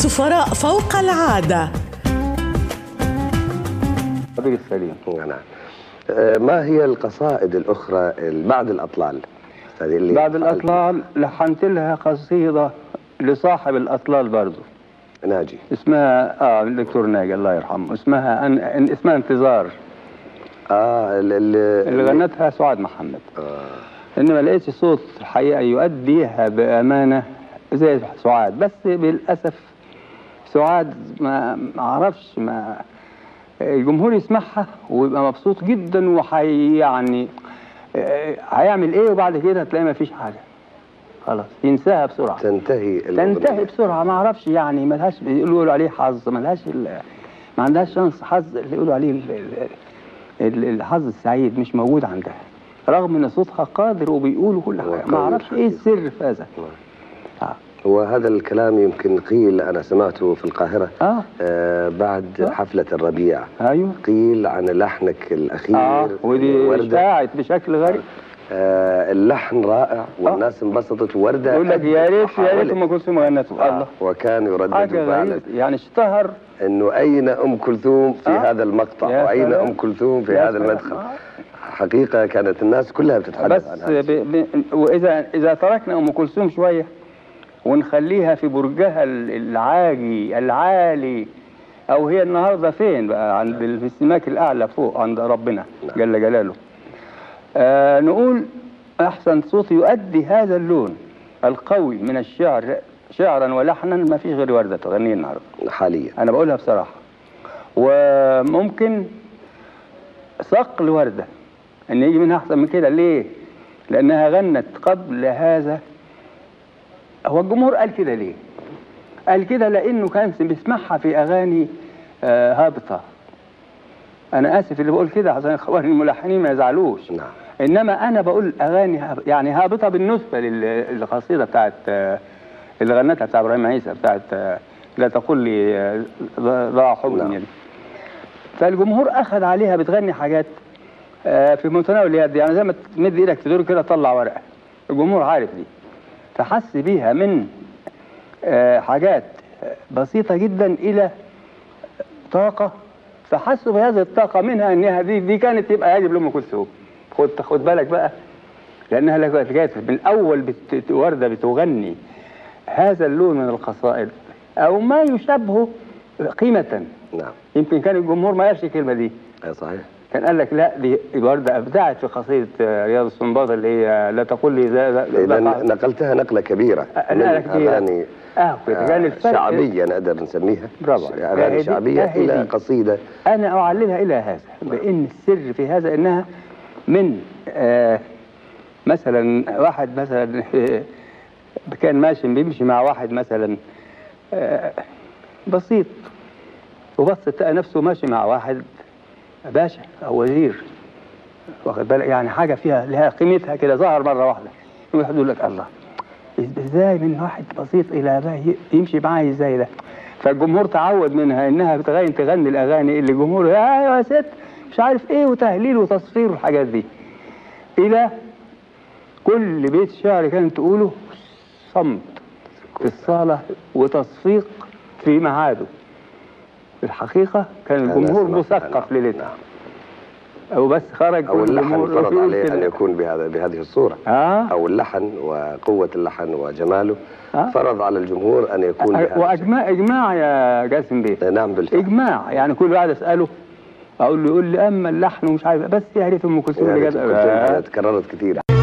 سفراء فوق العادة حبيبي السليم نعم آه، ما هي القصائد الأخرى بعد الأطلال هذه اللي بعد الأطلال لحنت لها قصيدة لصاحب الأطلال برضه ناجي اسمها اه الدكتور ناجي الله يرحمه اسمها أن... إن- اسمها انتظار اه ال- ال- اللي غنتها سعاد محمد آه. انما لقيتش صوت الحقيقه يؤديها بامانه زي سعاد بس بالاسف سعاد ما ما اعرفش ما الجمهور يسمعها ويبقى مبسوط جدا وحي يعني آه، هيعمل ايه وبعد كده هتلاقي ما فيش حاجه خلاص ينساها بسرعه تنتهي الأغنية. تنتهي بسرعه ما اعرفش يعني ملهاش يقولوا عليه حظ ملهاش ال- ما عندهاش شانس حظ اللي يقولوا عليه ال- ال- ال- الحظ السعيد مش موجود عندها رغم ان صوتها قادر وبيقولوا كل هو حاجه قوي ما اعرفش ايه السر في هذا آه. وهذا الكلام يمكن قيل أنا سمعته في القاهرة اه آه بعد آه. حفلة الربيع ايوه قيل عن لحنك الأخير اه ودي وردة اشاعت بشكل غريب آه اللحن رائع والناس انبسطت وردة يقول لك يا ريت يا ريت حاولت. ام كلثوم غنته آه، الله وكان يردد حاجه فعلا غريبه يعني اشتهر انه اين ام كلثوم في آه. هذا المقطع يا واين سلام. ام كلثوم في يا هذا سلام. المدخل آه. حقيقه كانت الناس كلها بتتحدث بس عن هذا ب... ب... واذا اذا تركنا ام كلثوم شويه ونخليها في برجها ال- العاجي العالي او هي النهارده فين بقى عند ال- في السماك الاعلى فوق عند ربنا جل جلاله آه نقول احسن صوت يؤدي هذا اللون القوي من الشعر شعرا ولحنا ما فيش غير ورده تغنيه النهارده حاليا انا بقولها بصراحه وممكن صقل ورده ان يجي منها احسن من كده ليه لانها غنت قبل هذا هو الجمهور قال كده ليه قال كده لانه كان بيسمعها في اغاني آه، هابطه انا اسف اللي بقول كده عشان اخوان الملحنين ما يزعلوش نعم انما انا بقول اغاني هاب- يعني هابطه بالنسبه لل- للقصيده بتاعت آه، اللي غنتها بتاع ابراهيم عيسى بتاعت آه، لا تقول لي آه، ض- ضاع حب نعم. يعني فالجمهور اخذ عليها بتغني حاجات آه، في متناول اليد يعني زي ما تمد ايدك في دور كده تطلع ورقه الجمهور عارف دي فحس بيها من آه، حاجات بسيطه جدا الى طاقه فحسوا بهذه الطاقه منها انها دي دي كانت تبقى يجب لام كلثوم خد خد بالك بقى لانها لك- كانت من الاول بت... ورده بتغني هذا اللون من القصائد او ما يشابهه قيمه نعم يمكن كان الجمهور ما قالش الكلمه دي أي صحيح كان قال لك لا دي ورده ابدعت في قصيده آه، رياض السنباط اللي هي لا تقول لي ذا ذا- اذا ذا- نقلتها نقله كبيره نقلة كبيرة. اغاني اه كده كان آه، الفرق شعبيه نقدر نسميها برافو عليك. اغاني هذه- شعبيه هذه الى دي. قصيده انا اعللها الى هذا بان السر في هذا انها من آه مثلا واحد مثلا كان ماشي بيمشي مع واحد مثلا آه بسيط وبص تلاقى نفسه ماشي مع واحد باشا او وزير واخد بالك يعني حاجه فيها لها قيمتها كده ظهر مره واحده واحد يقول لك الله ازاي من واحد بسيط الى ده ي- يمشي معايا ازاي ده فالجمهور تعود منها انها بتغني تغني الاغاني اللي الجمهور يا يا ست مش عارف ايه وتهليل وتصفير والحاجات دي الى كل بيت شعر كانت تقوله صمت في الصاله وتصفيق في ميعاده الحقيقه كان أنا الجمهور سمعتها، مثقف نعم. ليلتها نعم. او بس خرج او كل اللحن الجمهور فرض يقول عليه كده. ان يكون بهذا بهذه الصوره اه او اللحن وقوه اللحن وجماله آه. فرض على الجمهور ان يكون بهذا الشكل. واجماع اجماع يا جاسم بيه نعم بالفعل اجماع يعني كل واحد اساله اقول له يقول لي اما اللحن ومش عارف بس يا ريت ام كلثوم يعني اللي كنت جت- تكررت كثير